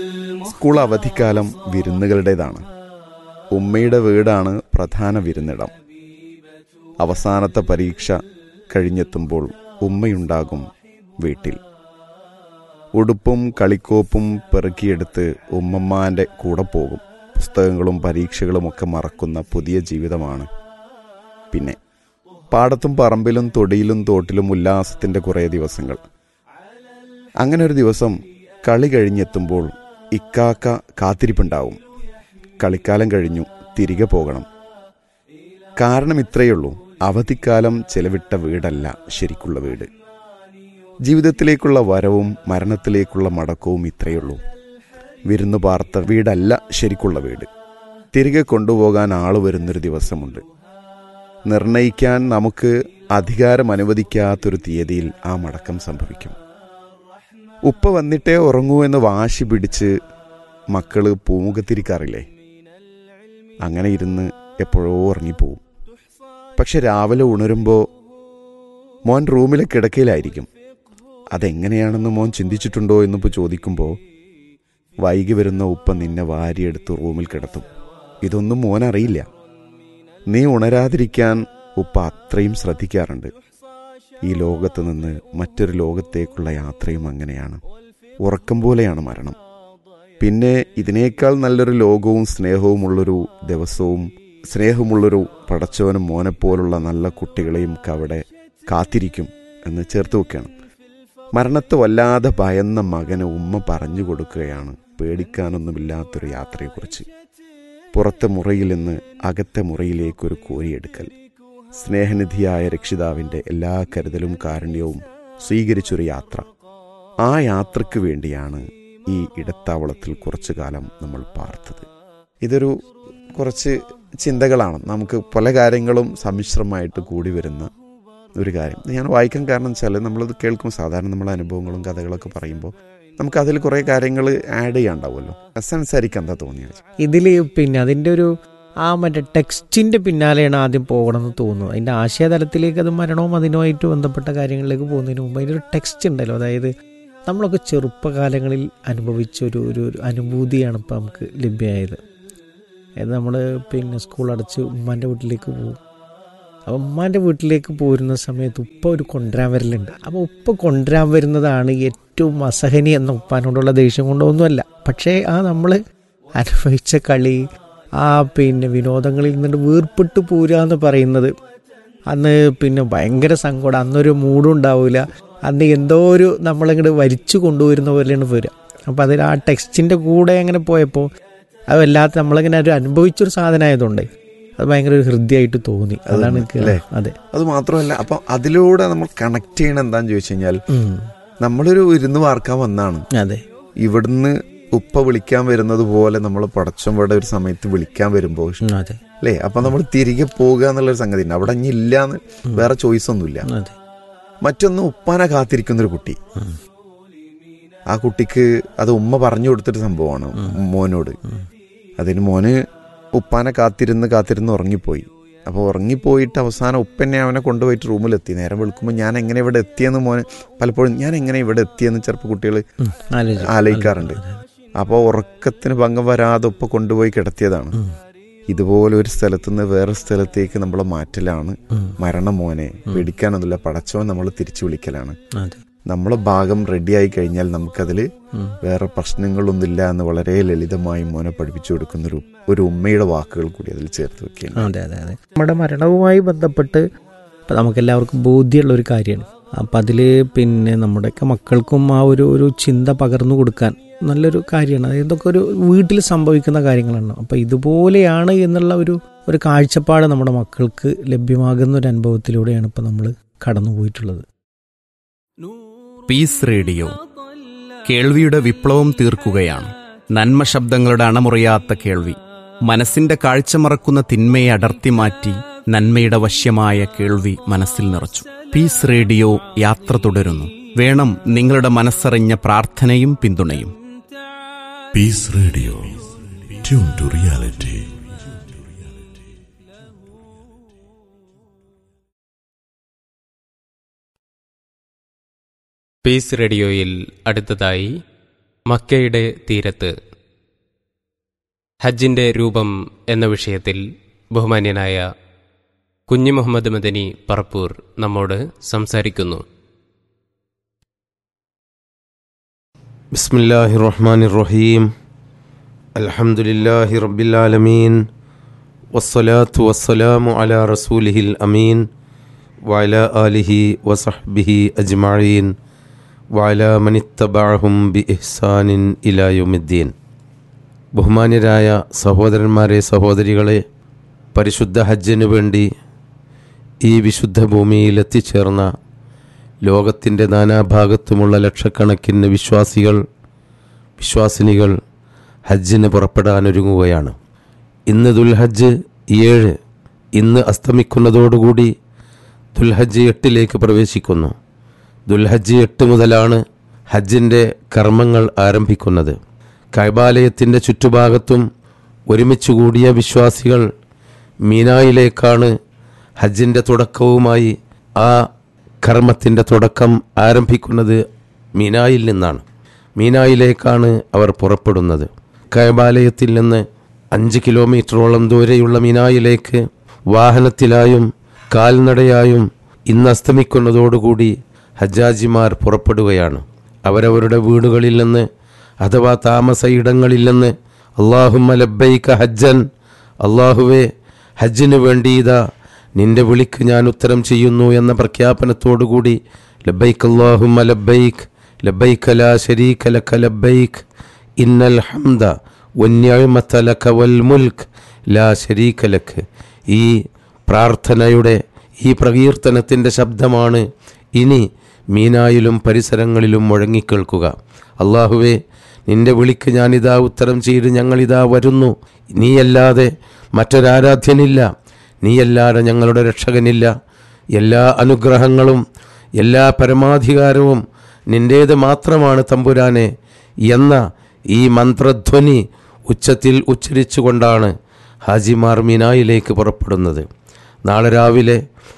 School അവധിക്കാലം വിരുന്നുകളുടേതാണ് ഉമ്മയുടെ വീടാണ് പ്രധാന വിരുന്നിടം അവസാനത്തെ പരീക്ഷ കഴിഞ്ഞെത്തുമ്പോൾ ഉമ്മയുണ്ടാകും വീട്ടിൽ ഉടുപ്പും കളിക്കോപ്പും പെറുക്കിയെടുത്ത് ഉമ്മമ്മാന്റെ കൂടെ പോകും പുസ്തകങ്ങളും പരീക്ഷകളുമൊക്കെ മറക്കുന്ന പുതിയ ജീവിതമാണ് പിന്നെ പാടത്തും പറമ്പിലും തൊടിയിലും തോട്ടിലും ഉല്ലാസത്തിന്റെ കുറേ ദിവസങ്ങൾ അങ്ങനെ ഒരു ദിവസം കളി കഴിഞ്ഞെത്തുമ്പോൾ ഇക്കാക്ക കാത്തിരിപ്പുണ്ടാവും കളിക്കാലം കഴിഞ്ഞു തിരികെ പോകണം കാരണം ഇത്രയുള്ളൂ അവധിക്കാലം ചെലവിട്ട വീടല്ല ശരിക്കുള്ള വീട് ജീവിതത്തിലേക്കുള്ള വരവും മരണത്തിലേക്കുള്ള മടക്കവും ഇത്രയുള്ളൂ വിരുന്നു പാർത്ത വീടല്ല ശരിക്കുള്ള വീട് തിരികെ കൊണ്ടുപോകാൻ ആള് വരുന്നൊരു ദിവസമുണ്ട് നിർണയിക്കാൻ നമുക്ക് അധികാരം അനുവദിക്കാത്തൊരു തീയതിയിൽ ആ മടക്കം സംഭവിക്കും ഉപ്പ വന്നിട്ടേ ഉറങ്ങൂ എന്ന് വാശി പിടിച്ച് മക്കള് പൂമുഖത്തിരിക്കാറില്ലേ അങ്ങനെ ഇരുന്ന് എപ്പോഴോ ഉറങ്ങിപ്പോവും പക്ഷെ രാവിലെ ഉണരുമ്പോൾ മോൻ റൂമിലെ കിടക്കയിലായിരിക്കും അതെങ്ങനെയാണെന്ന് മോൻ ചിന്തിച്ചിട്ടുണ്ടോ എന്നിപ്പോൾ ചോദിക്കുമ്പോൾ വൈകി വരുന്ന ഉപ്പ നിന്നെ വാരിയെടുത്ത് റൂമിൽ കിടത്തും ഇതൊന്നും മോൻ അറിയില്ല നീ ഉണരാതിരിക്കാൻ ഉപ്പ അത്രയും ശ്രദ്ധിക്കാറുണ്ട് ഈ ലോകത്ത് നിന്ന് മറ്റൊരു ലോകത്തേക്കുള്ള യാത്രയും അങ്ങനെയാണ് ഉറക്കം പോലെയാണ് മരണം പിന്നെ ഇതിനേക്കാൾ നല്ലൊരു ലോകവും സ്നേഹവുമുള്ളൊരു ദിവസവും സ്നേഹമുള്ളൊരു പടച്ചവനും മോനെപ്പോലുള്ള നല്ല കുട്ടികളെയും ഒക്കെ അവിടെ കാത്തിരിക്കും എന്ന് ചേർത്ത് വെക്കുകയാണ് മരണത്തെ വല്ലാതെ ഭയന്ന മകന് ഉമ്മ പറഞ്ഞു കൊടുക്കുകയാണ് പേടിക്കാനൊന്നുമില്ലാത്തൊരു യാത്രയെക്കുറിച്ച് പുറത്തെ മുറിയിൽ നിന്ന് അകത്തെ മുറിയിലേക്കൊരു കോരിയെടുക്കൽ സ്നേഹനിധിയായ രക്ഷിതാവിൻ്റെ എല്ലാ കരുതലും കാരുണ്യവും സ്വീകരിച്ചൊരു യാത്ര ആ യാത്രയ്ക്ക് വേണ്ടിയാണ് ഈ ഇടത്താവളത്തിൽ കുറച്ചു കാലം നമ്മൾ പാർത്തത് ഇതൊരു കുറച്ച് ചിന്തകളാണ് നമുക്ക് പല കാര്യങ്ങളും സമ്മിശ്രമായിട്ട് കൂടി വരുന്ന ഒരു കാര്യം ഞാൻ വായിക്കാൻ കാരണം വെച്ചാൽ നമ്മളത് കേൾക്കും സാധാരണ നമ്മളെ അനുഭവങ്ങളും കഥകളൊക്കെ പറയുമ്പോൾ നമുക്ക് അതിൽ കുറേ കാര്യങ്ങൾ ആഡ് ചെയ്യാണ്ടാവുമല്ലോ സംസാരിക്കാൻ എന്താ തോന്നിയത് ഇതിൽ പിന്നെ അതിൻ്റെ ഒരു ആ മറ്റേ ടെക്സ്റ്റിൻ്റെ പിന്നാലെയാണ് ആദ്യം പോകണമെന്ന് തോന്നുന്നത് അതിൻ്റെ ആശയതലത്തിലേക്ക് അത് മരണവും അതിനുമായിട്ട് ബന്ധപ്പെട്ട കാര്യങ്ങളിലേക്ക് പോകുന്നതിന് മുമ്പ് അതിൻ്റെ ഒരു ടെക്സ്റ്റ് ഉണ്ടല്ലോ അതായത് നമ്മളൊക്കെ ചെറുപ്പകാലങ്ങളിൽ അനുഭവിച്ച ഒരു ഒരു ഒരു അനുഭൂതിയാണ് ഇപ്പോൾ നമുക്ക് ലഭ്യമായത് അതായത് നമ്മൾ പിന്നെ സ്കൂൾ അടച്ച് ഉമ്മാൻ്റെ വീട്ടിലേക്ക് പോകും അപ്പോൾ ഉമ്മാൻ്റെ വീട്ടിലേക്ക് പോരുന്ന സമയത്ത് ഉപ്പ ഒരു കൊണ്ടുവരാൻ വരലുണ്ട് അപ്പോൾ ഉപ്പ കൊണ്ടുവരാൻ വരുന്നതാണ് ഏറ്റവും അസഹനി എന്ന ഉപ്പാനോടുള്ള ദേഷ്യം കൊണ്ടൊന്നുമല്ല പക്ഷേ ആ നമ്മൾ അനുഭവിച്ച കളി ആ പിന്നെ വിനോദങ്ങളിൽ നിന്നിട്ട് വീർപ്പിട്ട് പോരുക എന്ന് പറയുന്നത് അന്ന് പിന്നെ ഭയങ്കര സങ്കടം അന്നൊരു മൂഡും ഉണ്ടാവില്ല അന്ന് എന്തോ ഒരു നമ്മളിങ്ങോട്ട് വലിച്ചു കൊണ്ടുവരുന്ന പോലെയാണ് പോരുക അപ്പോൾ അതിൽ ആ ടെക്സ്റ്റിൻ്റെ കൂടെ അങ്ങനെ പോയപ്പോൾ അത് വല്ലാത്ത നമ്മളിങ്ങനെ ഒരു അനുഭവിച്ചൊരു സാധനമായതുകൊണ്ട് അത് ഭയങ്കര ഒരു ഹൃദ്യമായിട്ട് തോന്നി അതാണ് എനിക്ക് അല്ലേ? അതെ അത് മാത്രമല്ല അപ്പം അതിലൂടെ നമ്മൾ കണക്ട് ചെയ്യണം എന്താന്ന് ചോദിച്ചു കഴിഞ്ഞാൽ ഉം. നമ്മളൊരു ഇരുന്ന് വാർക്കാൻ വന്നാണ് അതെ ഇവിടുന്ന് ഉപ്പ വിളിക്കാൻ വരുന്നത് പോലെ നമ്മൾ പടച്ചമ്പടെ ഒരു സമയത്ത് വിളിക്കാൻ വരുമ്പോൾ ഉം, അതെ അല്ലേ അപ്പൊ നമ്മൾ തിരികെ പോകുക എന്നുള്ളൊരു സംഗതി ഉണ്ട് അവിടെ ഇനി ഇല്ലാന്ന് വേറെ ചോയ്സ് ഒന്നുമില്ല അതെ മറ്റൊന്ന് ഉപ്പാനെ കാത്തിരിക്കുന്ന ഒരു കുട്ടി ഉം. ആ കുട്ടിക്ക് അത് ഉമ്മ പറഞ്ഞു കൊടുത്തിട്ട് സംഭവമാണ് മോനോട് അതിന് മോന് ഉപ്പാനെ കാത്തിരുന്ന് കാത്തിരുന്ന് ഉറങ്ങിപ്പോയി അപ്പോൾ ഉറങ്ങിപ്പോയിട്ട് അവസാനം ഉപ്പന്നെ അവനെ കൊണ്ടുപോയിട്ട് റൂമിലെത്തി നേരം വെളുക്കുമ്പോൾ ഞാൻ എങ്ങനെ ഇവിടെ എത്തിയെന്ന് മോന് പലപ്പോഴും ഞാൻ എങ്ങനെ ഇവിടെ എത്തിയെന്ന് ചെറുപ്പ കുട്ടികൾ ഉം, ആലോചിച്ചു. ആലോചിക്കാറുണ്ട് അപ്പോൾ ഉറക്കത്തിന് ഭംഗം വരാതെ ഉപ്പ കൊണ്ടുപോയി കിടത്തിയതാണ് ഉം. ഇതുപോലെ ഒരു സ്ഥലത്ത് നിന്ന് വേറെ സ്ഥലത്തേക്ക് നമ്മളെ മാറ്റലാണ് ഉം. മരണം മോനെ പേടിക്കാനൊന്നുമില്ല പടച്ചവൻ നമ്മൾ തിരിച്ചു വിളിക്കലാണ് അതെ നമ്മളെ ഭാഗം റെഡിയായി കഴിഞ്ഞാൽ നമുക്കതിൽ ഉം. വേറെ പ്രശ്നങ്ങളൊന്നുമില്ല എന്ന് വളരെ ലളിതമായി മോനെ പഠിപ്പിച്ചു കൊടുക്കുന്ന ഒരു ഒരു ഉമ്മയുടെ വാക്കുകൾ കൂടി അതിൽ ചേർത്ത് വെക്കുകയാണ് അതെ അതെ അതെ നമ്മുടെ മരണവുമായി ബന്ധപ്പെട്ട് ഇപ്പം നമുക്കെല്ലാവർക്കും ബോധ്യമുള്ള ഒരു കാര്യമാണ് അപ്പം അതിൽ പിന്നെ നമ്മുടെയൊക്കെ മക്കൾക്കും ആ ഒരു ഒരു ചിന്ത പകർന്നു കൊടുക്കാൻ നല്ലൊരു കാര്യമാണ് അതായത് ഇതൊക്കെ ഒരു വീട്ടിൽ സംഭവിക്കുന്ന കാര്യങ്ങളാണ് അപ്പം ഇതുപോലെയാണ് എന്നുള്ള ഒരു ഒരു കാഴ്ചപ്പാട് നമ്മുടെ മക്കൾക്ക് ലഭ്യമാകുന്ന ഒരു അനുഭവത്തിലൂടെയാണ് ഇപ്പം നമ്മൾ കടന്നു പോയിട്ടുള്ളത് പീസ് റേഡിയോ കേൾവിയുടെ വിപ്ലവം തീർക്കുകയാണ് നന്മ ശബ്ദങ്ങളുടെ അണമുറിയാത്ത കേൾവി മനസ്സിന്റെ കാഴ്ച മറക്കുന്ന തിന്മയെ അടർത്തി മാറ്റി നന്മയുടെ വശ്യമായ കേൾവി മനസ്സിൽ നിറച്ചു പീസ് റേഡിയോ യാത്ര തുടരുന്നു വേണം നിങ്ങളുടെ മനസ്സറിഞ്ഞ പ്രാർത്ഥനയും പിന്തുണയും Peace Radio. Tune to reality. Peace റേഡിയോയിൽ അടുത്തതായി മക്കയുടെ തീരത്ത് ഹജ്ജിന്റെ രൂപം എന്ന വിഷയത്തിൽ ബഹുമാന്യനായ കുഞ്ഞി മുഹമ്മദ് മദനി പറപ്പൂർ നമ്മോട് സംസാരിക്കുന്നു بسم الله الرحمن الرحيم الحمد لله رب العالمين والصلاة والسلام على رسوله الأمين وعلى آله وصحبه أجمعين وعلى من اتبعهم بإحسان إلى يوم الدين ബഹുമാന്യരായ സഹോദരന്മാരെ സഹോദരികളെ പരിശുദ്ധ ഹജ്ജിനു വേണ്ടി ഈ വിശുദ്ധ ഭൂമിയിൽ എത്തിച്ചേർന്ന ലോകത്തിൻ്റെ നാനാഭാഗത്തുമുള്ള ലക്ഷക്കണക്കിന് വിശ്വാസികൾ വിശ്വാസിനികൾ ഹജ്ജിന് പുറപ്പെടാനൊരുങ്ങുകയാണ് ഇന്ന് ദുൽഹജ്ജ് ഏഴ് ഇന്ന് അസ്തമിക്കുന്നതോടുകൂടി ദുൽഹജ്ജ് എട്ടിലേക്ക് പ്രവേശിക്കുന്നു ദുൽഹജ്ജ് എട്ട് മുതലാണ് ഹജ്ജിൻ്റെ കർമ്മങ്ങൾ ആരംഭിക്കുന്നത് കൈബാലയത്തിൻ്റെ ചുറ്റുഭാഗത്തും ഒരുമിച്ച് കൂടിയ വിശ്വാസികൾ മീനായിലേക്കാണ് ഹജ്ജിൻ്റെ തുടക്കവുമായി ആ കർമ്മത്തിൻ്റെ തുടക്കം ആരംഭിക്കുന്നത് മീനായിൽ നിന്നാണ് മീനായിലേക്കാണ് അവർ പുറപ്പെടുന്നത് കൈബാലയത്തിൽ നിന്ന് അഞ്ച് കിലോമീറ്ററോളം ദൂരെയുള്ള മീനായിലേക്ക് വാഹനത്തിലായും കാൽനടയായും ഇന്ന് അസ്തമിക്കുന്നതോടുകൂടി ഹജ്ജാജിമാർ പുറപ്പെടുകയാണ് അവരവരുടെ വീടുകളിൽ നിന്ന് അഥവാ താമസ ഇടങ്ങളിൽ നിന്ന് അള്ളാഹുമ്മ ലബ്ബൈക ഹജ്ജൻ അള്ളാഹുവേ ഹജ്ജിനു വേണ്ടി ഇതാ നിന്റെ വിളിക്ക് ഞാൻ ഉത്തരം ചെയ്യുന്നു എന്ന പ്രഖ്യാപനത്തോടുകൂടി ലബ്ബൈക്ക് അള്ളാഹുമ്മ ലബ്ബൈക്ക് ലബ്ബൈക്ക് ലാ ശരീക ലക ലബ്ബൈക്ക് ഇന്നൽ ഹംദ വന്യമത്ത ലക വൽ മുൽക്ക് ലാ ശരീക ലക്ക് ഈ പ്രാർത്ഥനയുടെ ഈ പ്രകീർത്തനത്തിൻ്റെ ശബ്ദമാണ് ഇനി മീനായിലും പരിസരങ്ങളിലും മുഴങ്ങിക്കേൾക്കുക അള്ളാഹുവേ നിന്റെ വിളിക്ക് ഞാനിതാ ഉത്തരം ചെയ്ത് ഞങ്ങളിതാ വരുന്നു നീയല്ലാതെ മറ്റൊരാരാധ്യനില്ല നീയല്ലാതെ ഞങ്ങളുടെ രക്ഷകനില്ല എല്ലാ അനുഗ്രഹങ്ങളും എല്ലാ പരമാധികാരവും നിൻ്റേത് മാത്രമാണ് തമ്പുരാനെ എന്ന ഈ മന്ത്രധ്വനി ഉച്ചത്തിൽ ഉച്ചരിച്ചുകൊണ്ടാണ് ഹാജിമാർ മീനായിലേക്ക് പുറപ്പെടുന്നത് നാളെ രാവിലെ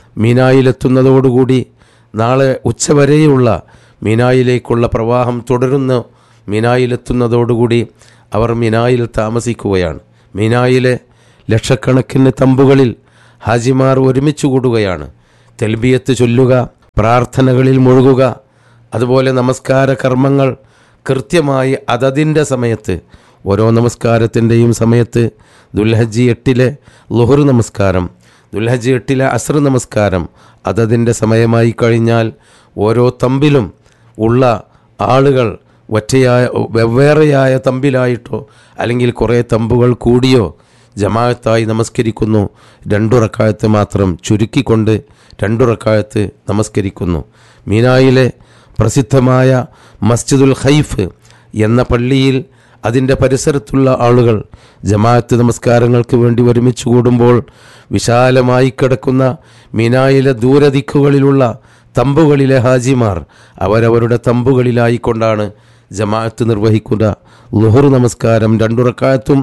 മീനായിലെത്തുന്നതോടുകൂടി നാളെ ഉച്ചവരെയുള്ള മീനായിലേക്കുള്ള പ്രവാഹം തുടരുന്നു മീനായിലെത്തുന്നതോടുകൂടി അവർ മീനായിൽ താമസിക്കുകയാണ് മീനായിലെ ലക്ഷക്കണക്കിന് തമ്പുകളിൽ ഹാജിമാർ ഒരുമിച്ച് കൂടുകയാണ് തെൽബിയത്ത് ചൊല്ലുക പ്രാർത്ഥനകളിൽ മുഴുകുക അതുപോലെ നമസ്കാര കർമ്മങ്ങൾ കൃത്യമായി അതതിൻ്റെ സമയത്ത് ഓരോ നമസ്കാരത്തിൻ്റെയും സമയത്ത് ദുൽഹജ്ജി എട്ടിലെ ലുഹർ നമസ്കാരം ദുൽഹജ്ജ് എട്ടിലെ അസ്ർ നമസ്കാരം അതതിൻ്റെ സമയമായി കഴിഞ്ഞാൽ ഓരോ തമ്പിലും ഉള്ള ആളുകൾ ഒറ്റയായ വെവ്വേറെയായ തമ്പിലായിട്ടോ അല്ലെങ്കിൽ കുറേ തമ്പുകൾ കൂടിയോ ജമാഅത്തായി നമസ്കരിക്കുന്നു രണ്ടുറക്കായത്ത് മാത്രം ചുരുക്കിക്കൊണ്ട് രണ്ടുറക്കായത്ത് നമസ്കരിക്കുന്നു മീനായിലെ പ്രസിദ്ധമായ മസ്ജിദുൽ ഖൈഫ് എന്ന പള്ളിയിൽ അതിൻ്റെ പരിസരത്തുള്ള ആളുകൾ ജമാഅത്ത് നമസ്കാരങ്ങൾക്ക് വേണ്ടി ഒരുമിച്ച് കൂടുമ്പോൾ വിശാലമായി കിടക്കുന്ന മീനായിലെ ദൂരദിക്കുകളിലുള്ള തമ്പുകളിലെ ഹാജിമാർ അവരവരുടെ തമ്പുകളിലായിക്കൊണ്ടാണ് ജമാഅത്ത് നിർവഹിക്കുക ലുഹർ നമസ്കാരം രണ്ടുറക്കായത്തും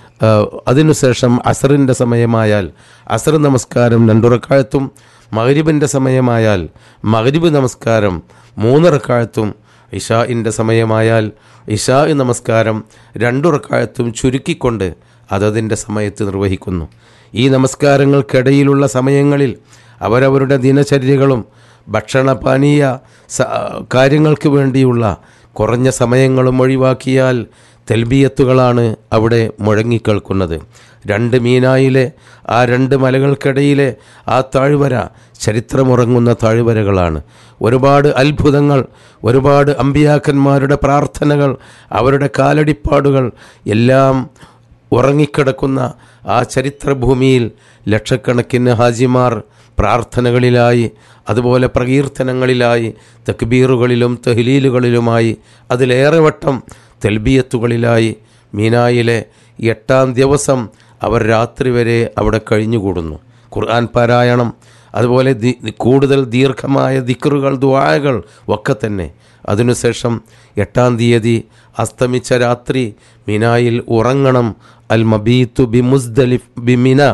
അതിനുശേഷം അസറിൻ്റെ സമയമായാൽ അസർ നമസ്കാരം രണ്ടുറക്കായത്തും മഗ്രിബിൻ്റെ സമയമായാൽ മഗ്രിബ് നമസ്കാരം മൂന്നിറക്കായത്തും ഇഷാഇൻ്റെ സമയമായാൽ ഇഷാ നമസ്കാരം രണ്ടുറക്കായത്തും ചുരുക്കിക്കൊണ്ട് അതതിൻ്റെ സമയത്ത് നിർവഹിക്കുന്നു ഈ നമസ്കാരങ്ങൾക്കിടയിലുള്ള സമയങ്ങളിൽ അവരവരുടെ ദിനചര്യകളും ഭക്ഷണപാനീയ കാര്യങ്ങൾക്ക് വേണ്ടിയുള്ള കുറഞ്ഞ സമയങ്ങളും ഒഴിവാക്കിയാൽ തെൽബിയത്തുകളാണ് അവിടെ മുഴങ്ങിക്കേൾക്കുന്നത് രണ്ട് മീനായിലെ ആ രണ്ട് മലകൾക്കിടയിലെ ആ താഴ്വര ചരിത്രമുറങ്ങുന്ന താഴ്വരകളാണ് ഒരുപാട് അത്ഭുതങ്ങൾ ഒരുപാട് അമ്പിയാക്കന്മാരുടെ പ്രാർത്ഥനകൾ അവരുടെ കാലടിപ്പാടുകൾ എല്ലാം ഉറങ്ങിക്കിടക്കുന്ന ആ ചരിത്രഭൂമിയിൽ ലക്ഷക്കണക്കിന് ഹാജിമാർ പ്രാർത്ഥനകളിലായി അതുപോലെ പ്രകീർത്തനങ്ങളിലായി തക്ബീറുകളിലും തഹ്ലീലുകളിലുമായി അതിലേറെ വട്ടം തെൽബിയത്തുകളിലായി മീനായിലെ എട്ടാം ദിവസം അവർ രാത്രി വരെ അവിടെ കഴിഞ്ഞുകൂടുന്നു ഖുർആൻ പാരായണം അതുപോലെ കൂടുതൽ ദീർഘമായ ദിക്റുകൾ ദ്വായകൾ ഒക്കെ തന്നെ അതിനുശേഷം എട്ടാം തീയതി അസ്തമിച്ച രാത്രി മിനായിൽ ഉറങ്ങണം അൽ മബീത്തു ബി മുസ്ദലിഫ് ബി മിന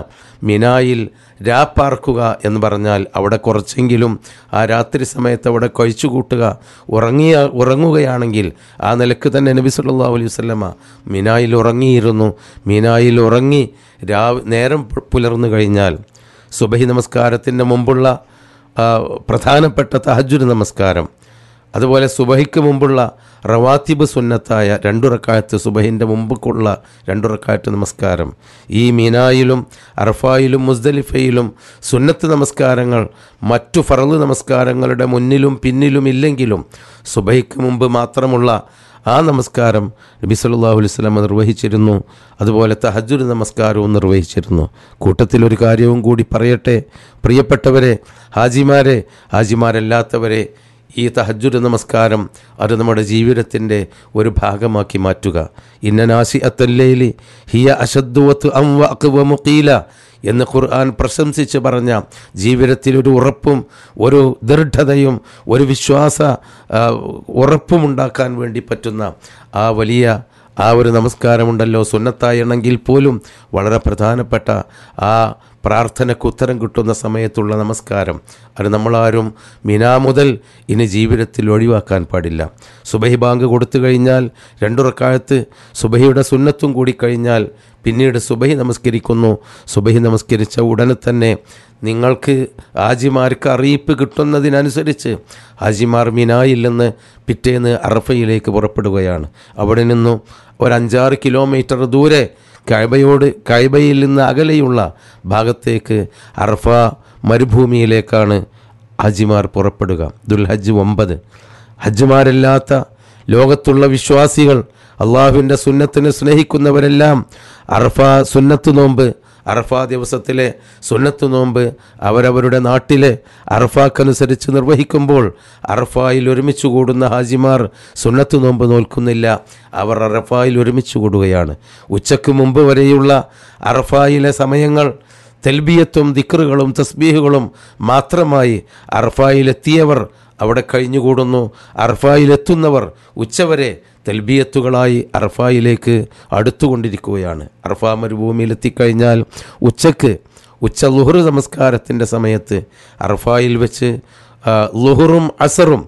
മിനായിൽ രാപ്പാർക്കുക എന്ന് പറഞ്ഞാൽ അവിടെ കുറച്ചെങ്കിലും ആ രാത്രി സമയത്ത് അവിടെ കഴിച്ചു കൂട്ടുക ഉറങ്ങിയ ഉറങ്ങുകയാണെങ്കിൽ ആ നിലക്ക് തന്നെ നബി സല്ലല്ലാഹു അലൈഹി വസല്ലമ മിനായിൽ ഉറങ്ങിയിരുന്നു മിനായിൽ ഉറങ്ങി രാവ് നേരം പു- പുലർന്നു കഴിഞ്ഞാൽ സുബഹി നമസ്കാരത്തിൻ്റെ മുമ്പുള്ള ആ, പ്രധാനപ്പെട്ട തഹജുദ് നമസ്കാരം അതുപോലെ സുബഹിക്ക് മുമ്പുള്ള റവാത്തിബ് സുന്നത്തായ രണ്ടുറക്കായത്ത് സുബഹിൻ്റെ മുമ്പുള്ള രണ്ടുറക്കായത്ത് നമസ്കാരം ഈ മീനായിലും അറഫായിലും മുസ്ദലിഫയിലും സുന്നത്ത് നമസ്കാരങ്ങൾ മറ്റു ഫറല് നമസ്കാരങ്ങളുടെ മുന്നിലും പിന്നിലും ഇല്ലെങ്കിലും സുബഹിക്ക് മുമ്പ് മാത്രമുള്ള ആ നമസ്കാരം നബി സല്ലല്ലാഹു അലൈഹി വസല്ലം നിർവഹിച്ചിരുന്നു അതുപോലെ തഹജ്ജുദ് നമസ്കാരവും നിർവഹിച്ചിരുന്നു കൂട്ടത്തിൽ ഒരു കാര്യവും കൂടി പറയട്ടെ പ്രിയപ്പെട്ടവരെ ഹാജിമാരെ ഹാജിമാരല്ലാത്തവരെ ഈ തഹജ്ജുദ് നമസ്കാരം അത് നമ്മുടെ ജീവിതത്തിൻ്റെ ഒരു ഭാഗമാക്കി മാറ്റുക ഇന്നനാശി അത്തല്ലേലി ഹിയ അശദ്വത്ത് അം വഅഖ്വ മുഖീല എന്ന് ഖുർആൻ പ്രശംസിച്ച് പറഞ്ഞ ജീവിതത്തിൽ ഒരു ഉറപ്പും ഒരു ദൃഢതയും ഒരു വിശ്വാസ ആ, ഉറപ്പും ഉണ്ടാക്കാൻ വേണ്ടി പറ്റുന്ന ആ വലിയ ആ ഒരു നമസ്കാരമുണ്ടല്ലോ സുന്നത്തായണമെങ്കിൽ പോലും വളരെ പ്രധാനപ്പെട്ട ആ പ്രാർത്ഥനയ്ക്ക് ഉത്തരം കിട്ടുന്ന സമയത്തുള്ള നമസ്കാരം അത് നമ്മളാരും മിനാ മുതൽ ഇനി ജീവിതത്തിൽ ഒഴിവാക്കാൻ പാടില്ല സുബഹി ബാങ്ക് കൊടുത്തു കഴിഞ്ഞാൽ രണ്ടുറക്കാലത്ത് സുബഹിയുടെ സുന്നത്തും കൂടി കഴിഞ്ഞാൽ പിന്നീട് സുബഹി നമസ്കരിക്കുന്നു സുബഹി നമസ്കരിച്ച ഉടനെ തന്നെ നിങ്ങൾക്ക് ഹാജിമാർക്ക് അറിയിപ്പ് കിട്ടുന്നതിനനുസരിച്ച് ഹാജിമാർ മിനായിൽ നിന്ന് പിറ്റേന്ന് അറഫയിലേക്ക് പുറപ്പെടുകയാണ് അവിടെ നിന്നും ഒരു അഞ്ചാറ് കിലോമീറ്റർ ദൂരെ കൈബയോട് കൈബയിൽ നിന്ന് അകലെയുള്ള ഭാഗത്തേക്ക് അറഫ മരുഭൂമിയിലേക്കാണ് ഹജ്ജിമാർ പുറപ്പെടുക ദുൽഹജ്ജ് ഒമ്പത് ഹജ്ജുമാരല്ലാത്ത ലോകത്തുള്ള വിശ്വാസികൾ അള്ളാഹുവിൻ്റെ സുന്നത്തിനെ സ്നേഹിക്കുന്നവരെല്ലാം അറഫ സുന്നത്ത് നോമ്പ് അറഫ ദിവസത്തിലെ സുന്നത്ത് നോമ്പ് അവരവരുടെ നാട്ടിലെ അറഫാക്കനുസരിച്ച് നിർവഹിക്കുമ്പോൾ അറഫായിൽ ഒരുമിച്ച് കൂടുന്ന ഹാജിമാർ സുന്നത്ത് നോമ്പ് നോൽക്കുന്നില്ല അവർ അറഫായിൽ ഒരുമിച്ച് കൂടുകയാണ് ഉച്ചയ്ക്ക് മുമ്പ് വരെയുള്ള അറഫായിലെ സമയങ്ങൾ തെൽബിയത്തും ദിക്റുകളും തസ്ബീഹുകളും മാത്രമായി അർഫായിലെത്തിയവർ അവിടെ കഴിഞ്ഞുകൂടുന്നു അർഫായിലെത്തുന്നവർ ഉച്ചവരെ തെൽബിയത്തുകളായി അർഫായിലേക്ക് അടുത്തുകൊണ്ടിരിക്കുകയാണ് അർഫാ മരുഭൂമിയിലെത്തിക്കഴിഞ്ഞാൽ ഉച്ചക്ക് ഉച്ച ലുഹർ നമസ്കാരത്തിൻ്റെ സമയത്ത് അർഫായിൽ വെച്ച് ആ, ലുഹറും അസറും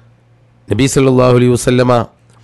നബീ സല്ലല്ലാഹു അലൈഹി വസല്ലമ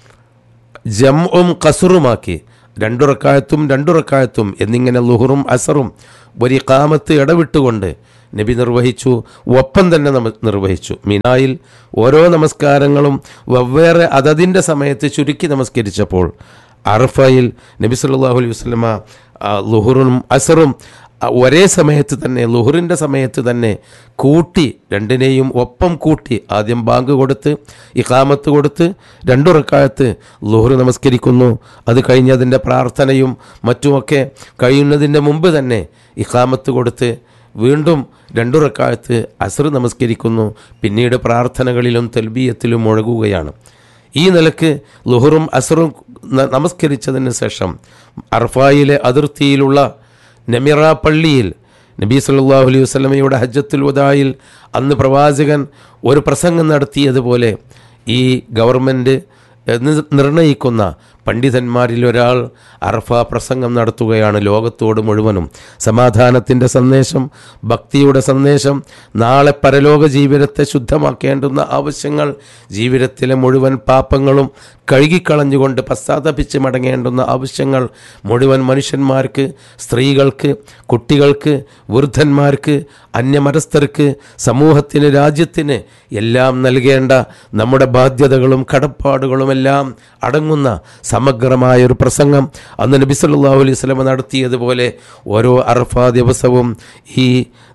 ജംഉം കസുറുമാക്കി രണ്ടുറക്കായത്തും രണ്ടുറക്കായത്തും എന്നിങ്ങനെ ലുഹറും അസറും ഒരു കാമത്ത് ഇടവിട്ടുകൊണ്ട് നബി നിർവഹിച്ചു ഒപ്പം തന്നെ നമ നിർവഹിച്ചു മിനായിൽ ഓരോ നമസ്കാരങ്ങളും വെവ്വേറെ അതതിൻ്റെ സമയത്ത് ചുരുക്കി നമസ്കരിച്ചപ്പോൾ അറഫയിൽ നബി സല്ലല്ലാഹു അലൈഹി വസല്ലമ ആ, ലുഹറും അസറും ആ, ഒരേ സമയത്ത് തന്നെ ലുഹറിൻ്റെ സമയത്ത് തന്നെ കൂട്ടി രണ്ടിനെയും ഒപ്പം കൂട്ടി ആദ്യം ബാങ്ക് കൊടുത്ത് ഇഖാമത്ത് കൊടുത്ത് രണ്ടുറക്കാലത്ത് ലുഹർ നമസ്കരിക്കുന്നു അത് കഴിഞ്ഞ് അതിൻ്റെ പ്രാർത്ഥനയും മറ്റുമൊക്കെ കഴിയുന്നതിൻ്റെ മുമ്പ് തന്നെ ഇഖാമത്ത് കൊടുത്ത് വീണ്ടും രണ്ടുറക്കാലത്ത് അസർ നമസ്കരിക്കുന്നു പിന്നീട് പ്രാർത്ഥനകളിലും തെൽബീയത്തിലും മുഴകുകയാണ് ഈ നിലക്ക് ലുഹറും അസറും ന- നമസ്കരിച്ചതിന് ശേഷം അർഫായിലെ അതിർത്തിയിലുള്ള നമിറ പള്ളിയിൽ നബി സല്ലല്ലാഹു അലൈഹി വസല്ലമയുടെ ഹജ്ജത്തുൽ വദായിൽ അന്ന് പ്രവാചകൻ ഒരു പ്രസംഗം നടത്തിയതുപോലെ ഈ ഗവൺമെൻറ് നി- നിർണയിക്കുന്ന പണ്ഡിതന്മാരിൽ ഒരാൾ അറഫ പ്രസംഗം നടത്തുകയാണ് ലോകത്തോട് മുഴുവനും സമാധാനത്തിൻ്റെ സന്ദേശം ഭക്തിയുടെ സന്ദേശം നാളെ പരലോക ജീവിതത്തെ ശുദ്ധമാക്കേണ്ടുന്ന ആവശ്യങ്ങൾ ജീവിതത്തിലെ മുഴുവൻ പാപങ്ങളും കഴുകിക്കളഞ്ഞുകൊണ്ട് പശ്ചാത്തപിച്ച് മടങ്ങേണ്ടുന്ന ആവശ്യങ്ങൾ മുഴുവൻ മനുഷ്യന്മാർക്ക് സ്ത്രീകൾക്ക് കുട്ടികൾക്ക് വൃദ്ധന്മാർക്ക് അന്യമതസ്ഥർക്ക് സമൂഹത്തിന് രാജ്യത്തിന് എല്ലാം നൽകേണ്ട നമ്മുടെ ബാധ്യതകളും കടപ്പാടുകളുമെല്ലാം അടങ്ങുന്ന സമഗ്രമായ ഒരു പ്രസംഗം അന്ന് നബി സല്ലല്ലാഹു അലൈഹി വസല്ലമ നടത്തിയതുപോലെ ഓരോ അറഫ ദിവസവും ഈ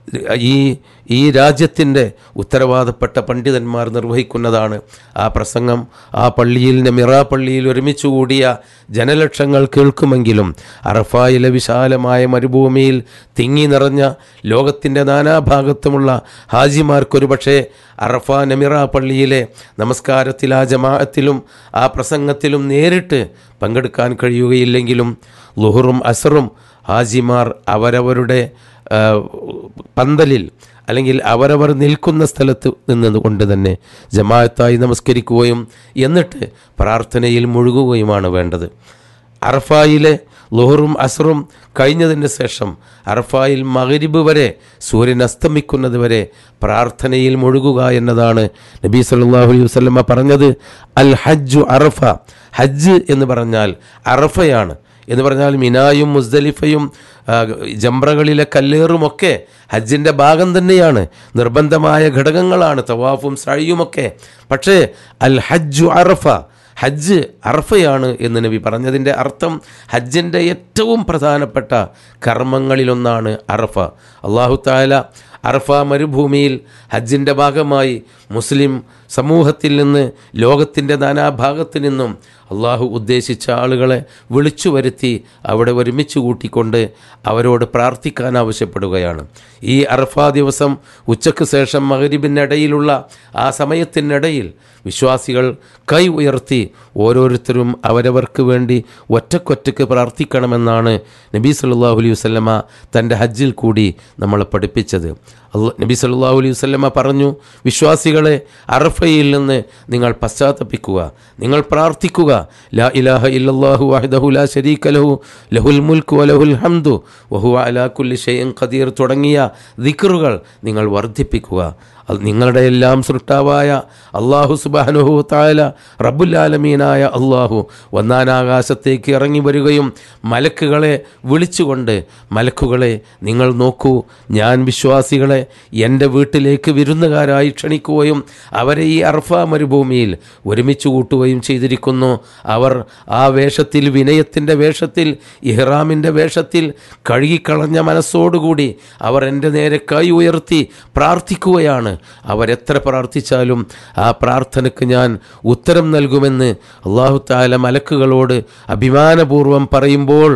ഈ ഈ രാജ്യത്തിൻ്റെ ഉത്തരവാദപ്പെട്ട പണ്ഡിതന്മാർ നിർവഹിക്കുന്നതാണ് ആ പ്രസംഗം ആ പള്ളിയിൽ മിറ പള്ളിയിൽ ഒരുമിച്ച് കൂടിയ ജനലക്ഷങ്ങൾ കേൾക്കുമെങ്കിലും അറഫായിലെ വിശാലമായ മരുഭൂമിയിൽ തിങ്ങി നിറഞ്ഞ ലോകത്തിൻ്റെ നാനാഭാഗത്തുമുള്ള ഹാജിമാർക്കൊരു പക്ഷേ അറഫ നമിറ പള്ളിയിലെ നമസ്കാരത്തിൽ ആ ജമാഅത്തിലും ആ പ്രസംഗത്തിലും നേരിട്ട് പങ്കെടുക്കാൻ കഴിയുകയില്ലെങ്കിലും ലുഹറും അസറും ഹാജിമാർ അവരവരുടെ ആ, പന്തലിൽ അല്ലെങ്കിൽ അവരവർ നിൽക്കുന്ന സ്ഥലത്ത് നിന്നുകൊണ്ട് തന്നെ ജമാഅത്തായി നമസ്കരിക്കുകയും എന്നിട്ട് പ്രാർത്ഥനയിൽ മുഴുകുകയുമാണ് വേണ്ടത് അറഫായിലെ ലുഹറും അസറും കഴിഞ്ഞതിന് ശേഷം അറഫായിൽ മകരിബ് വരെ സൂര്യൻ അസ്തമിക്കുന്നത് വരെ പ്രാർത്ഥനയിൽ മുഴുകുക എന്നതാണ് നബി സല്ലല്ലാഹു അലൈഹി വസല്ലമ പറഞ്ഞത് അൽ ഹജ്ജു അറഫ ഹജ്ജ് എന്ന് പറഞ്ഞാൽ അറഫയാണ് എന്ന് പറഞ്ഞാൽ മിനായും മുസ്ദലിഫയും ആ, ജംറകളിലെ കല്ലേറുമൊക്കെ ഹജ്ജിൻ്റെ ഭാഗം തന്നെയാണ് നിർബന്ധമായ ഘടകങ്ങളാണ് തവാഫും സഴിയുമൊക്കെ പക്ഷേ അൽ ഹജ്ജു അറഫ ഹജ്ജ് അറഫയാണ് എന്ന് നബി പറഞ്ഞതിൻ്റെ അർത്ഥം ഹജ്ജിൻ്റെ ഏറ്റവും പ്രധാനപ്പെട്ട കർമ്മങ്ങളിലൊന്നാണ് അറഫ അള്ളാഹു താല അറഫ മരുഭൂമിയിൽ ഹജ്ജിൻ്റെ ഭാഗമായി മുസ്ലിം സമൂഹത്തിൽ നിന്ന് ലോകത്തിൻ്റെ നാനാഭാഗത്തു നിന്നും അള്ളാഹു ഉദ്ദേശിച്ച ആളുകളെ വിളിച്ചു വരുത്തി അവിടെ ഒരുമിച്ച് കൂട്ടിക്കൊണ്ട് അവരോട് പ്രാർത്ഥിക്കാൻ ആവശ്യപ്പെടുകയാണ് ഈ അറഫ ദിവസം ഉച്ചയ്ക്ക് ശേഷം മകരിബിനിടയിലുള്ള ആ സമയത്തിനിടയിൽ വിശ്വാസികൾ കൈ ഉയർത്തി ഓരോരുത്തരും അവരവർക്ക് വേണ്ടി ഒറ്റക്കൊറ്റക്ക് പ്രാർത്ഥിക്കണമെന്നാണ് നബി സല്ലല്ലാഹു അലൈഹി വസല്ലമ തൻ്റെ ഹജ്ജിൽ കൂടി നമ്മളെ പഠിപ്പിച്ചത് അല്ല- നബി സല്ലല്ലാഹു അലൈഹി വസല്ലമ പറഞ്ഞു വിശ്വാസികളെ അറഫയിൽ നിന്ന് നിങ്ങൾ പശ്ചാത്തപിക്കുക നിങ്ങൾ പ്രാർത്ഥിക്കുക ലാ ഇലാഹ ഇല്ലല്ലാഹു വഹ്ദഹു ലാ ശരീക ലഹു ലഹുൽ മുൽക്കു വലഹുൽ ഹംദു വഹുവ അലാ കുല്ലി ഷൈഇൻ ഖദീർ തുടങ്ങിയ ദിക്റുകൾ നിങ്ങൾ വർദ്ധിപ്പിക്കുക അത് നിങ്ങളുടെ എല്ലാം സൃഷ്ടാവായ അള്ളാഹു സുബാനുഹു താല റബ്ബുല്ലാലമീനായ അള്ളാഹു ഒന്നാനാകാശത്തേക്ക് ഇറങ്ങി വരികയും മലക്കുകളെ വിളിച്ചുകൊണ്ട് മലക്കുകളെ നിങ്ങൾ നോക്കൂ ഞാൻ വിശ്വാസികളെ എൻ്റെ വീട്ടിലേക്ക് വിരുന്നുകാരായി ക്ഷണിക്കുകയും അവരെ ഈ അർഫ മരുഭൂമിയിൽ ഒരുമിച്ച് കൂട്ടുകയും ചെയ്തിരിക്കുന്നു അവർ ആ വേഷത്തിൽ വിനയത്തിൻ്റെ വേഷത്തിൽ ഇഹ്റാമിൻ്റെ വേഷത്തിൽ കഴുകിക്കളഞ്ഞ മനസ്സോടുകൂടി അവർ എൻ്റെ നേരെ കൈ ഉയർത്തി പ്രാർത്ഥിക്കുകയാണ് അവരെത്ര പ്രാർത്ഥിച്ചാലും ആ പ്രാർത്ഥനയ്ക്ക് ഞാൻ ഉത്തരം നൽകുമെന്ന് അള്ളാഹു താല മലക്കുകളോട് അഭിമാനപൂർവം പറയുമ്പോൾ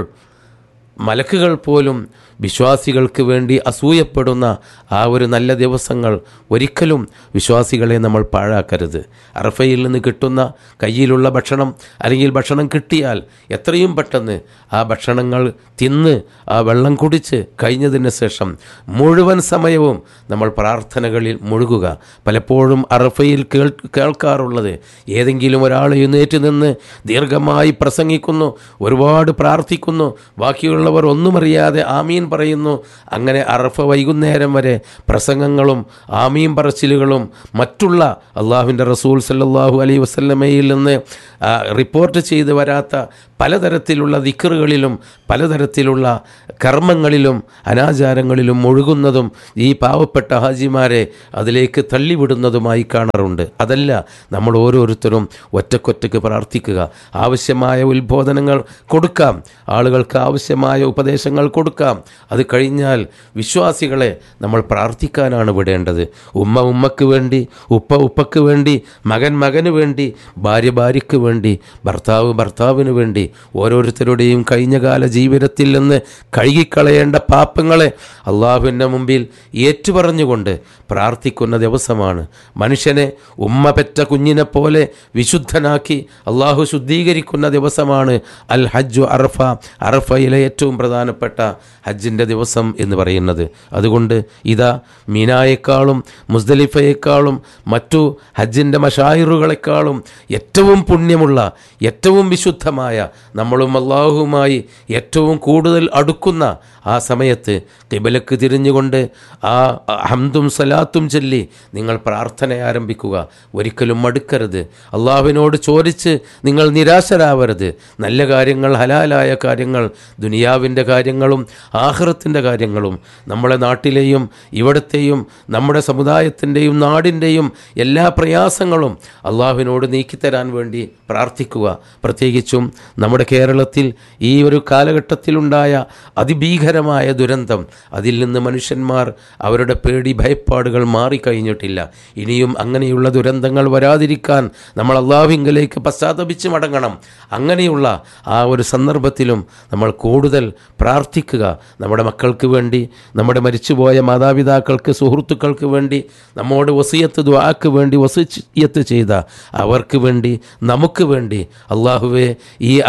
മലക്കുകൾ പോലും വിശ്വാസികൾക്ക് വേണ്ടി അസൂയപ്പെടുന്ന ആ ഒരു നല്ല ദിവസങ്ങൾ ഒരിക്കലും വിശ്വാസികളെ നമ്മൾ പാഴാക്കരുത് അറഫയിൽ നിന്ന് കിട്ടുന്ന കയ്യിലുള്ള ഭക്ഷണം അല്ലെങ്കിൽ ഭക്ഷണം കിട്ടിയാൽ എത്രയും പെട്ടെന്ന് ആ ഭക്ഷണങ്ങൾ തിന്ന് ആ വെള്ളം കുടിച്ച് കഴിഞ്ഞതിന് ശേഷം മുഴുവൻ സമയവും നമ്മൾ പ്രാർത്ഥനകളിൽ മുഴുകുക പലപ്പോഴും അറഫയിൽ കേൾ കേൾക്കാറുള്ളത് ഏതെങ്കിലും ഒരാൾ എഴുന്നേറ്റ് നിന്ന് ദീർഘമായി പ്രസംഗിക്കുന്നു ഒരുപാട് പ്രാർത്ഥിക്കുന്നു ബാക്കിയുള്ളവർ ഒന്നും അറിയാതെ ആമീൻ പറയുന്നു അങ്ങനെ അറഫ വൈകുന്നേരം വരെ പ്രസംഗങ്ങളും ആമീൻ പറച്ചിലുകളും മറ്റുള്ള അള്ളാഹുവിൻ്റെ റസൂൽ സല്ലല്ലാഹു അലൈഹി വസല്ലമയിൽ നിന്ന് ആ, റിപ്പോർട്ട് ചെയ്ത് വരാത്ത പലതരത്തിലുള്ള ദിക്കറുകളിലും പലതരത്തിലുള്ള കർമ്മങ്ങളിലും അനാചാരങ്ങളിലും മുഴുകുന്നതും ഈ പാവപ്പെട്ട ഹാജിമാരെ അതിലേക്ക് തള്ളിവിടുന്നതുമായി കാണാറുണ്ട് അതല്ല നമ്മൾ ഓരോരുത്തരും ഒറ്റക്കൊറ്റക്ക് പ്രാർത്ഥിക്കുക ആവശ്യമായ ഉത്ബോധനങ്ങൾ കൊടുക്കാം ആളുകൾക്ക് ആവശ്യമായ ഉപദേശങ്ങൾ കൊടുക്കാം അത് കഴിഞ്ഞാൽ വിശ്വാസികളെ നമ്മൾ പ്രാർത്ഥിക്കാനാണ് വിടേണ്ടത് ഉമ്മ ഉമ്മക്ക് വേണ്ടി ഉപ്പ ഉപ്പക്ക് വേണ്ടി മകൻ മകന് വേണ്ടി ഭാര്യ ഭാര്യയ്ക്ക് വേണ്ടി ഭർത്താവ് ഭർത്താവിന് വേണ്ടി ഓരോരുത്തരുടെയും കഴിഞ്ഞകാല ജീവിതത്തിൽ നിന്ന് കഴുകിക്കളയേണ്ട പാപങ്ങളെ അള്ളാഹുവിൻ്റെ മുമ്പിൽ ഏറ്റുപറഞ്ഞുകൊണ്ട് പ്രാർത്ഥിക്കുന്ന ദിവസമാണ് മനുഷ്യനെ ഉമ്മ പെറ്റ കുഞ്ഞിനെ പോലെ വിശുദ്ധനാക്കി അള്ളാഹു ശുദ്ധീകരിക്കുന്ന ദിവസമാണ് അൽ ഹജ്ജു അറഫ അറഫയിലെ ഏറ്റവും പ്രധാനപ്പെട്ട ഹജ്ജിൻ്റെ ദിവസം എന്ന് പറയുന്നത് അതുകൊണ്ട് ഇതാ മീനായേക്കാളും മുസ്ദലിഫയേക്കാളും മറ്റു ഹജ്ജിൻ്റെ മഷായിറുകളെക്കാളും ഏറ്റവും പുണ്യമുള്ള ഏറ്റവും വിശുദ്ധമായ നമ്മളും അള്ളാഹുവുമായി ഏറ്റവും കൂടുതൽ അടുക്കുന്ന ആ സമയത്ത് കിബലക്ക് തിരിഞ്ഞുകൊണ്ട് ആ ഹംദും സലാത്തും ചൊല്ലി നിങ്ങൾ പ്രാർത്ഥന ആരംഭിക്കുക ഒരിക്കലും മടുക്കരുത് അള്ളാഹുവിനോട് ചോദിച്ച് നിങ്ങൾ നിരാശരാവരുത് നല്ല കാര്യങ്ങൾ ഹലാലായ കാര്യങ്ങൾ ദുനിയാവിൻ്റെ കാര്യങ്ങളും ആഹ്റത്തിൻ്റെ കാര്യങ്ങളും നമ്മുടെ നാട്ടിലെയും ഇവിടത്തെയും നമ്മുടെ സമുദായത്തിൻ്റെയും നാടിൻ്റെയും എല്ലാ പ്രയാസങ്ങളും അള്ളാഹുവിനോട് നീക്കിത്തരാൻ വേണ്ടി പ്രാർത്ഥിക്കുക പ്രത്യേകിച്ചും നമ്മുടെ കേരളത്തിൽ ഈ ഒരു കാലഘട്ടത്തിലുണ്ടായ അതിഭീകരമായ ദുരന്തം അതിൽ നിന്ന് മനുഷ്യന്മാർ അവരുടെ പേടി ഭയപ്പാടുകൾ മാറിക്കഴിഞ്ഞിട്ടില്ല ഇനിയും അങ്ങനെയുള്ള ദുരന്തങ്ങൾ വരാതിരിക്കാൻ നമ്മൾ അള്ളാഹുവിങ്കലേക്ക് പശ്ചാത്തപിച്ച് മടങ്ങണം അങ്ങനെയുള്ള ആ ഒരു സന്ദർഭത്തിലും നമ്മൾ കൂടുതൽ പ്രാർത്ഥിക്കുക നമ്മുടെ മക്കൾക്ക് വേണ്ടി നമ്മുടെ മരിച്ചുപോയ മാതാപിതാക്കൾക്ക് സുഹൃത്തുക്കൾക്ക് വേണ്ടി നമ്മോട് വസിയത്ത് ദ്വാക്ക് വേണ്ടി വസിയത്ത് ചെയ്ത അവർക്ക് വേണ്ടി നമുക്ക് വേണ്ടി അള്ളാഹുവെ ഈ അറ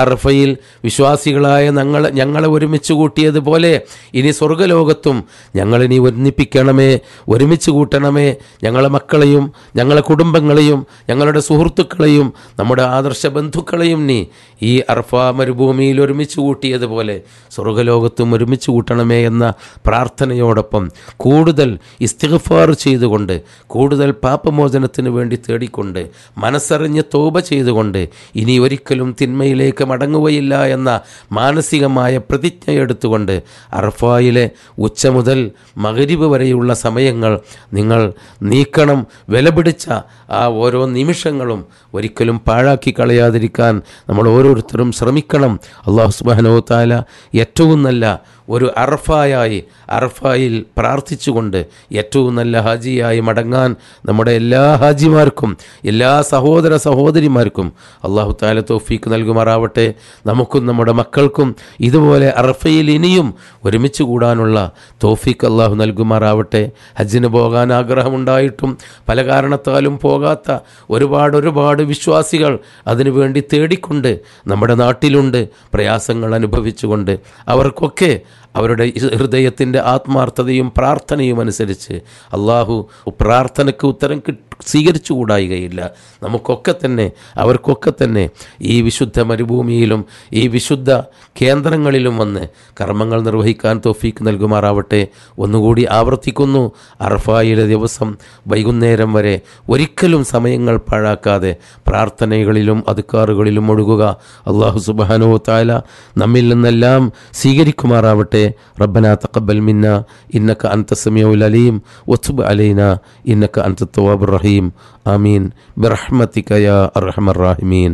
അറഫയിൽ വിശ്വാസികളായ ഞങ്ങൾ ഞങ്ങളെ ഒരുമിച്ച് കൂട്ടിയതുപോലെ ഇനി സ്വർഗലോകത്തും ഞങ്ങളിനി ഒന്നിപ്പിക്കണമേ ഒരുമിച്ച് കൂട്ടണമേ ഞങ്ങളെ മക്കളെയും ഞങ്ങളെ കുടുംബങ്ങളെയും ഞങ്ങളുടെ സുഹൃത്തുക്കളെയും നമ്മുടെ ആദർശ ബന്ധുക്കളെയും നീ ഈ അർഫ മരുഭൂമിയിൽ ഒരുമിച്ച് കൂട്ടിയതുപോലെ സ്വർഗലോകത്തും ഒരുമിച്ച് കൂട്ടണമേ എന്ന പ്രാർത്ഥനയോടൊപ്പം കൂടുതൽ ഇസ്തിഗ്ഫാർ ചെയ്തുകൊണ്ട് കൂടുതൽ പാപമോചനത്തിന് വേണ്ടി തേടിക്കൊണ്ട് മനസ്സറിഞ്ഞ് തോപ ചെയ്തുകൊണ്ട് ഇനി ഒരിക്കലും തിന്മയിലേക്ക് മടങ്ങുകയില്ല എന്ന മാനസികമായ പ്രതിജ്ഞ എടുത്തുകൊണ്ട് അർഫായിലെ ഉച്ച മുതൽ മകരിബ് വരെയുള്ള സമയങ്ങൾ നിങ്ങൾ നീക്കണം വിലപിടിച്ച ആ ഓരോ നിമിഷങ്ങളും ഒരിക്കലും പാഴാക്കി കളയാതിരിക്കാൻ നമ്മൾ ഓരോരുത്തരും ശ്രമിക്കണം അള്ളാഹു സുബാനോ താല ഏറ്റവും നല്ല ഒരു അറഫായായി അറഫായിൽ പ്രാർത്ഥിച്ചുകൊണ്ട് ഏറ്റവും നല്ല ഹാജിയായി മടങ്ങാൻ നമ്മുടെ എല്ലാ ഹാജിമാർക്കും എല്ലാ സഹോദര സഹോദരിമാർക്കും അള്ളാഹു താല തോഫീക്ക് നൽകുമാറാവട്ടെ നമുക്കും നമ്മുടെ മക്കൾക്കും ഇതുപോലെ അറഫയിൽ ഇനിയും ഒരുമിച്ച് കൂടാനുള്ള തോഫീക്ക് അള്ളാഹു നൽകുമാറാവട്ടെ ഹജ്ജിന് പോകാൻ ആഗ്രഹമുണ്ടായിട്ടും പല കാരണത്താലും പോകാത്ത ഒരുപാട് ഒരുപാട് വിശ്വാസികൾ അതിനുവേണ്ടി തേടിക്കൊണ്ട് നമ്മുടെ നാട്ടിലുണ്ട് പ്രയാസങ്ങൾ അനുഭവിച്ചുകൊണ്ട് അവർക്കൊക്കെ അവരുടെ ഹൃദയത്തിൻ്റെ ആത്മാർത്ഥതയും പ്രാർത്ഥനയും അനുസരിച്ച് അള്ളാഹു പ്രാർത്ഥനയ്ക്ക് ഉത്തരം കിട്ടി സ്വീകരിച്ചു കൂടായികയില്ല നമുക്കൊക്കെ തന്നെ അവർക്കൊക്കെ തന്നെ ഈ വിശുദ്ധ മരുഭൂമിയിലും ഈ വിശുദ്ധ കേന്ദ്രങ്ങളിലും വന്ന് കർമ്മങ്ങൾ നിർവഹിക്കാൻ തോഫീക്ക് നൽകുമാറാവട്ടെ ഒന്നുകൂടി ആവർത്തിക്കുന്നു അറഫായിലെ ദിവസം വൈകുന്നേരം വരെ ഒരിക്കലും സമയങ്ങൾ പാഴാക്കാതെ പ്രാർത്ഥനകളിലും അതുക്കാറുകളിലും ഒഴുകുക അള്ളാഹു സുബാനോ താല നമ്മിൽ നിന്നെല്ലാം സ്വീകരിക്കുമാറാവട്ടെ റബ്ബന തഖബ്ബൽ മിന്ന ഇന്നക അൻത സമീഉൽ അലീം വതുബ് അലൈന ഇന്നക അൻത തവ്വാബുർ റഹീം ആമീൻ ബിറഹ്മതിക യാ അർഹമർ റാഹിമീൻ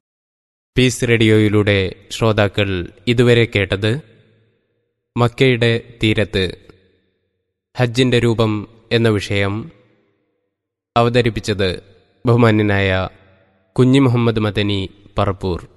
പീസ് റേഡിയോയിലൂടെ ശ്രോതാക്കൾ ഇതുവരെ കേട്ടത് മക്കയുടെ തീരത്ത് ഹജ്ജിന്റെ രൂപം എന്ന വിഷയം അവതരിപ്പിച്ചത് ബഹുമാന്യനായ കുഞ്ഞി മുഹമ്മദ് മദനി പറപ്പൂർ